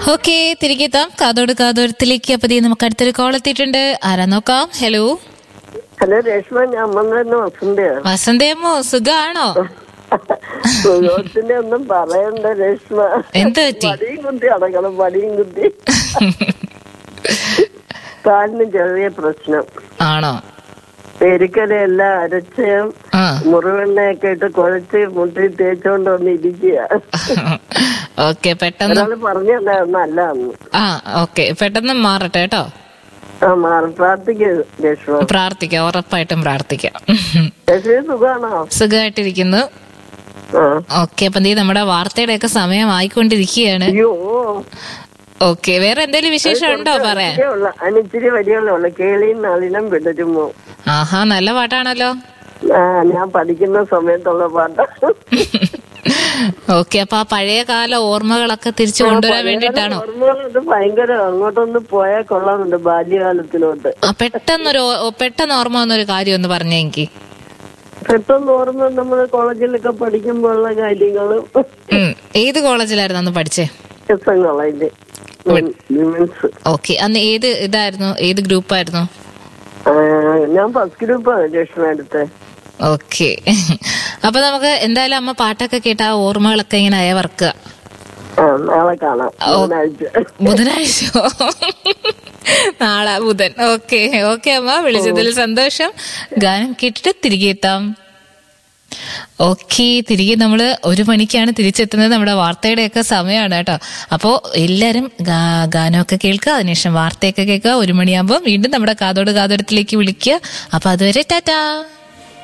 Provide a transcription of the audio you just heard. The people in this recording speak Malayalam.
ഓക്കെ തിരികെ എത്താം കാതോട് കാതോരത്തിലേക്ക് അപ്പൊ ദേ നമുക്ക് അടുത്തൊരു കോൾ എത്തിയിട്ടുണ്ട് ആരാ നോക്കാം ഹലോ ഹലോ രേഷ്മ ഞാൻ വന്നിരുന്നു വസന്തയാ വസന്തയമ്മോ സുഖാണോ സുഖത്തിന്റെ ഒന്നും പറയണ്ട രേഷ്മ എന്ത് പറ്റി പടിയും കുത്തി അടക്കണം പടിയും കുത്തി കാലിന് ചെറിയ പ്രശ്നം ആണോ പെരുക്കലെല്ലാം അരച്ചയും ആ മുറിവെണ്ണയൊക്കെ ഇട്ട് കുഴച്ച് മുട്ടി തേച്ചോണ്ട് വന്ന് ഇരിക്കുക ഓക്കെ പെട്ടെന്ന് ഒരാള് പറഞ്ഞല്ലായിരുന്നു അല്ല അന്ന് ആ ഓക്കെ പെട്ടെന്ന് മാറട്ടെ കേട്ടോ ആ മാറി പ്രാർത്ഥിക്കുക രേഷ്മ പ്രാർത്ഥിക്കാം ഉറപ്പായിട്ടും പ്രാർത്ഥിക്കാം രേഷ്മ സുഖാണോ സുഖമായിട്ടിരിക്കുന്നു ആ ഓക്കെ അപ്പൊ നീ നമ്മുടെ വാർത്തയുടെ ഒക്കെ സമയം ആയിക്കൊണ്ടിരിക്കുകയാണ് അയ്യോ ഓക്കെ വേറെ എന്തെങ്കിലും വിശേഷം ഉണ്ടോ പറയാൻ ഉള്ള അനിച്ചിരി വരികളുള്ള കേളിയും നളിനം വിടരുമോ ആഹാ നല്ല പാട്ടാണല്ലോ ആ ഞാൻ പഠിക്കുന്ന സമയത്തുള്ള പാട്ട് ഓക്കെ അപ്പൊ ആ പഴയ കാല ഓർമ്മകളൊക്കെ തിരിച്ചു കൊണ്ടുവരാൻ വേണ്ടിട്ടാണോ ഓർമ്മകളുണ്ട് ഭയങ്കര അങ്ങോട്ടൊന്ന് പോയാൽ കൊള്ളാറുണ്ട് ബാല്യകാലത്തിലോട്ട് ആ പെട്ടെന്നൊരു ഓ- പെട്ടെന്ന് ഓർമ്മ വന്നൊരു കാര്യം ഒന്ന് പറഞ്ഞെങ്കിൽ പെട്ടെന്ന് ഓർമ്മ നമ്മൾ കോളേജിലൊക്കെ പഠിക്കുമ്പോഴുള്ള കാര്യങ്ങളും ഏത് കോളേജിലായിരുന്നു അന്ന് പഠിച്ചേ S N college women's okay അന്ന് ഏത് ഇതായിരുന്നു ഏത് ഗ്രൂപ്പായിരുന്നു ഞാൻ ഫസ്റ്റ് ഗ്രൂപ്പാണ് രക്ഷണ എടുത്ത് ഓക്കെ അപ്പൊ നമുക്ക് എന്തായാലും അമ്മ പാട്ടൊക്കെ കേട്ട് ആ ഓർമ്മകളൊക്കെ ഇങ്ങനെ അയവർക്കുക ആ നാളെ കാണാം ബുധനാഴ്ച ബുധനാഴ്ച നാളെ ബുധൻ ഓക്കെ ഓക്കെ അമ്മ വിളിച്ചതിൽ സന്തോഷം ഗാനം കേട്ടിട്ട് തിരികെ എത്താം ഓക്കെ തിരികെ നമ്മൾ ഒരു മണിക്കാണ് തിരിച്ചെത്തുന്നത് നമ്മുടെ വാർത്തയുടെയൊക്കെ സമയമാണ് കേട്ടോ അപ്പോൾ എല്ലാവരും ഗാ- ഗാനമൊക്കെ കേൾക്കുക അതിനുശേഷം വാർത്തയൊക്കെ കേൾക്കുക ഒരു മണിയാകുമ്പോൾ വീണ്ടും നമ്മുടെ കാതോട് കാതോടത്തിലേക്ക് വിളിക്കുക അപ്പൊ അതുവരെ ടാറ്റാ